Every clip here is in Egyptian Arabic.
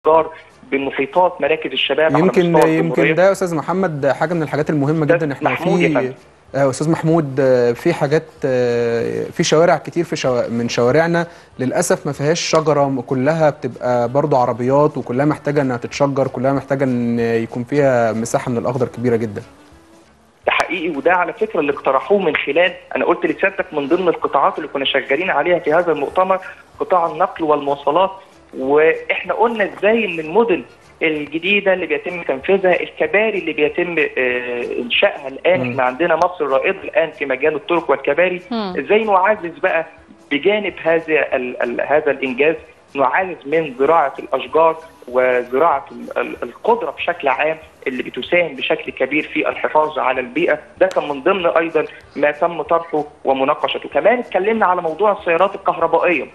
الاشجار بمحيطات مراكز الشباب على يمكن مستوى يمكن الجمهورية. ده يا استاذ محمد حاجه من الحاجات المهمه أستاذ جدا احنا محمود يا في فندم. آه، استاذ محمود آه، في حاجات آه، في شوارع كتير في شو... من شوارعنا للاسف ما فيهاش شجره كلها بتبقى برضو عربيات وكلها محتاجه انها تتشجر كلها محتاجه ان يكون فيها مساحه من الاخضر كبيره جدا ده حقيقي وده على فكره اللي اقترحوه من خلال انا قلت لسيادتك من ضمن القطاعات اللي كنا شغالين عليها في هذا المؤتمر قطاع النقل والمواصلات واحنا قلنا ازاي ان المدن الجديده اللي بيتم تنفيذها الكباري اللي بيتم آه، انشائها الان مم. احنا عندنا مصر رائده الان في مجال الطرق والكباري مم. ازاي نعزز بقى بجانب هذا ال ال هذا الانجاز نعزز من زراعه الاشجار وزراعه ال- ال- القدره بشكل عام اللي بتساهم بشكل كبير في الحفاظ على البيئه ده كان من ضمن ايضا ما تم طرحه ومناقشته كمان اتكلمنا على موضوع السيارات الكهربائيه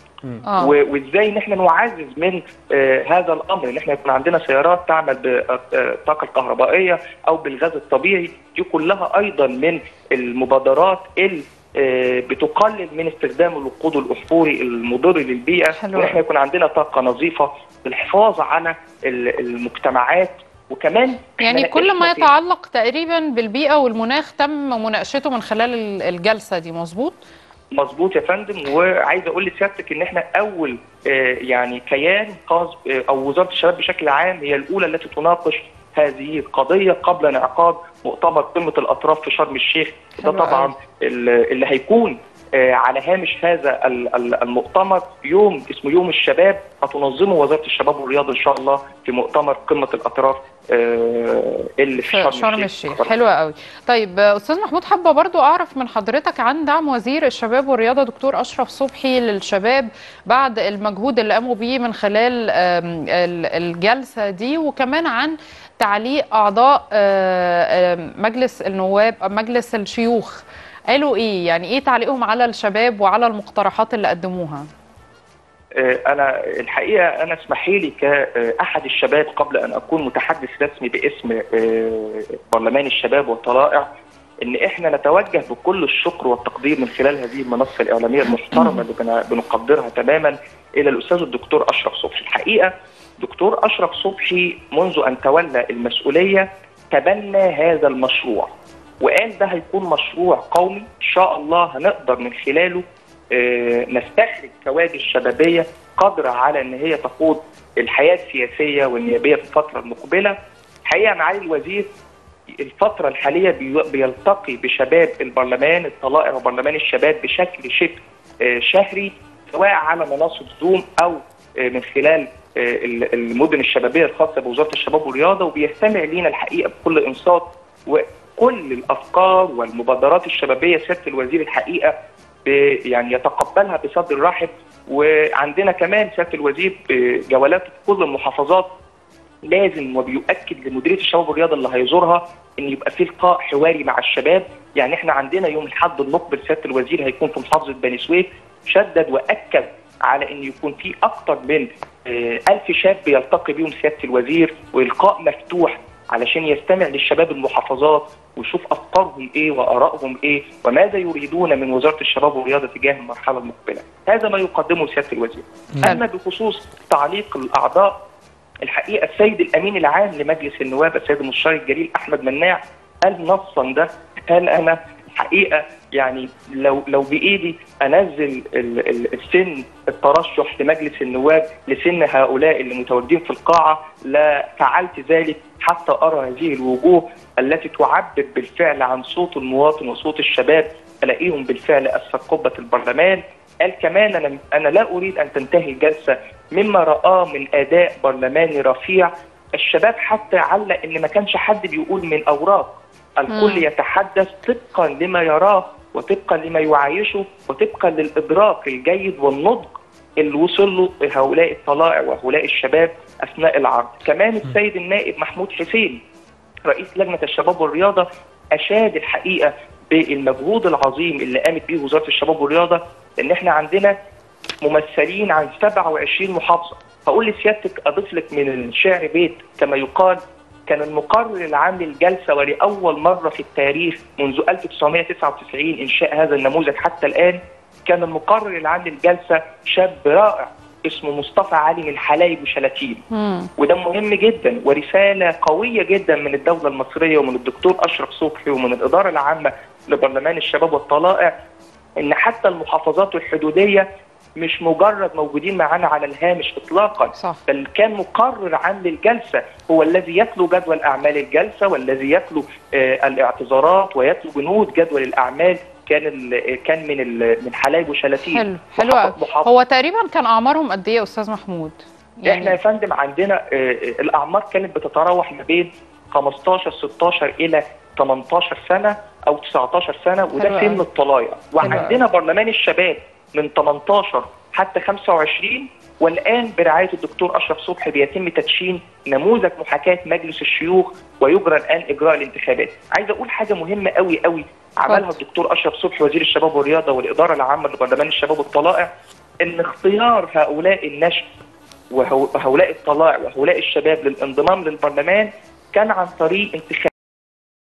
اه و- وازاي ان احنا نعزز من آه هذا الامر ان احنا يكون عندنا سيارات تعمل بالطاقه الكهربائيه او بالغاز الطبيعي دي كلها ايضا من المبادرات اللي آه، بتقلل من استخدام الوقود الاحفوري المضر للبيئه حلو. وان احنا يكون عندنا طاقه نظيفه للحفاظ على ال- المجتمعات وكمان يعني إحنا كل ما ناقشنا في- يتعلق تقريبا بالبيئة والمناخ تم مناقشته من خلال ال- الجلسة دي مظبوط؟ مظبوط يا فندم وعايز اقول لسيادتك ان احنا اول آه، يعني كيان خاص آه، او وزاره الشباب بشكل عام هي الاولى التي تناقش هذه القضيه قبل انعقاد مؤتمر قمه الاطراف في شرم الشيخ ده حلو طبعا أوي. ال- اللي هيكون آه، على هامش هذا ال- ال- المؤتمر يوم اسمه يوم الشباب هتنظمه وزاره الشباب والرياضه ان شاء الله في مؤتمر قمه الاطراف آه، اللي في في شرم, شرم الشيخ حلوة قوي طيب آه، أستاذ محمود حابة برضو أعرف من حضرتك عن دعم وزير الشباب والرياضة دكتور أشرف صبحي للشباب بعد المجهود اللي قاموا بيه من خلال آم، ال- الجلسة دي وكمان عن تعليق أعضاء آه، آم، مجلس النواب مجلس الشيوخ قالوا إيه يعني إيه تعليقهم على الشباب وعلى المقترحات اللي قدموها آه، انا الحقيقه انا اسمحي لي كاحد الشباب قبل ان اكون متحدث رسمي باسم آه، برلمان الشباب والطلائع ان احنا نتوجه بكل الشكر والتقدير من خلال هذه المنصه الاعلاميه المحترمه اللي بن- بنقدرها تماما الى الاستاذ الدكتور اشرف صبحي الحقيقه دكتور اشرف صبحي منذ ان تولى المسؤوليه تبنى هذا المشروع وقال ده هيكون مشروع قومي ان شاء الله هنقدر من خلاله آه، نستخرج كوادر شبابيه قادره على ان هي تقود الحياه السياسيه والنيابيه في الفتره المقبله. حقيقه معالي الوزير الفتره الحاليه بي- بيلتقي بشباب البرلمان الطلائع وبرلمان الشباب بشكل شبه آه، شهري سواء على منصه زوم او آه، من خلال آه، ال- المدن الشبابيه الخاصه بوزاره الشباب والرياضه وبيستمع لينا الحقيقه بكل انصات وكل الافكار والمبادرات الشبابيه سياده الوزير الحقيقه ب- يعني يتقبلها بصدر رحب وعندنا كمان سياده الوزير جولاته في كل المحافظات لازم وبيؤكد لمديريه الشباب والرياضه اللي هيزورها ان يبقى في لقاء حواري مع الشباب يعني احنا عندنا يوم الاحد المقبل سياده الوزير هيكون في محافظه بني سويف شدد واكد على ان يكون في اكثر من آه، ألف شاب يلتقي بيهم سياده الوزير والقاء مفتوح علشان يستمع للشباب المحافظات ويشوف افكارهم ايه وارائهم ايه وماذا يريدون من وزاره الشباب والرياضه تجاه المرحله المقبله هذا ما يقدمه سياده الوزير اما بخصوص تعليق الاعضاء الحقيقه السيد الامين العام لمجلس النواب السيد المستشار الجليل احمد مناع قال نصا ده قال انا حقيقه يعني لو لو بايدي انزل ال- ال- السن الترشح لمجلس النواب لسن هؤلاء اللي متواجدين في القاعه لا فعلت ذلك حتى ارى هذه الوجوه التي تعبر بالفعل عن صوت المواطن وصوت الشباب الاقيهم بالفعل اسفل قبه البرلمان قال كمان انا انا لا اريد ان تنتهي الجلسه مما رآه من اداء برلماني رفيع الشباب حتى علق ان ما كانش حد بيقول من اوراق الكل مم. يتحدث طبقا لما يراه وطبقا لما يعايشه وطبقا للادراك الجيد والنضج اللي وصل له هؤلاء الطلائع وهؤلاء الشباب اثناء العرض كمان السيد النائب محمود حسين رئيس لجنه الشباب والرياضه اشاد الحقيقه بالمجهود العظيم اللي قامت به وزاره الشباب والرياضه ان احنا عندنا ممثلين عن 27 محافظه هقول لسيادتك اضيف لك من الشعر بيت كما يقال كان المقرر العام للجلسه ولاول مره في التاريخ منذ 1999 انشاء هذا النموذج حتى الان كان المقرر العام للجلسه شاب رائع اسمه مصطفى علي من حلايب وشلاتين مم. وده مهم جدا ورساله قويه جدا من الدوله المصريه ومن الدكتور اشرف صبحي ومن الاداره العامه لبرلمان الشباب والطلائع ان حتى المحافظات الحدوديه مش مجرد موجودين معانا على الهامش اطلاقا صح بل كان مقرر عام للجلسه هو الذي يتلو جدول اعمال الجلسه والذي يتلو آه الاعتذارات ويتلو بنود جدول الاعمال كان ال- كان من ال- من حلايب وشلاتين حلو حلو قوي محافظ- محافظ- هو تقريبا كان اعمارهم قد ايه يا استاذ محمود احنا يا فندم عندنا آه، آه، الاعمار كانت بتتراوح ما بين 15 16 الى 18 سنه او 19 سنه حلو وده سن أوي. الطلايع وعندنا برلمان الشباب من 18 حتى 25 والان برعايه الدكتور اشرف صبحي بيتم تدشين نموذج محاكاه مجلس الشيوخ ويجرى الان اجراء الانتخابات عايز اقول حاجه مهمه قوي قوي عملها اتفضل. الدكتور اشرف صبحي وزير الشباب والرياضه والاداره العامه لبرلمان الشباب والطلائع ان اختيار هؤلاء النشء وهو- وهؤلاء الطلائع وهؤلاء الشباب للانضمام للبرلمان كان عن طريق انتخاب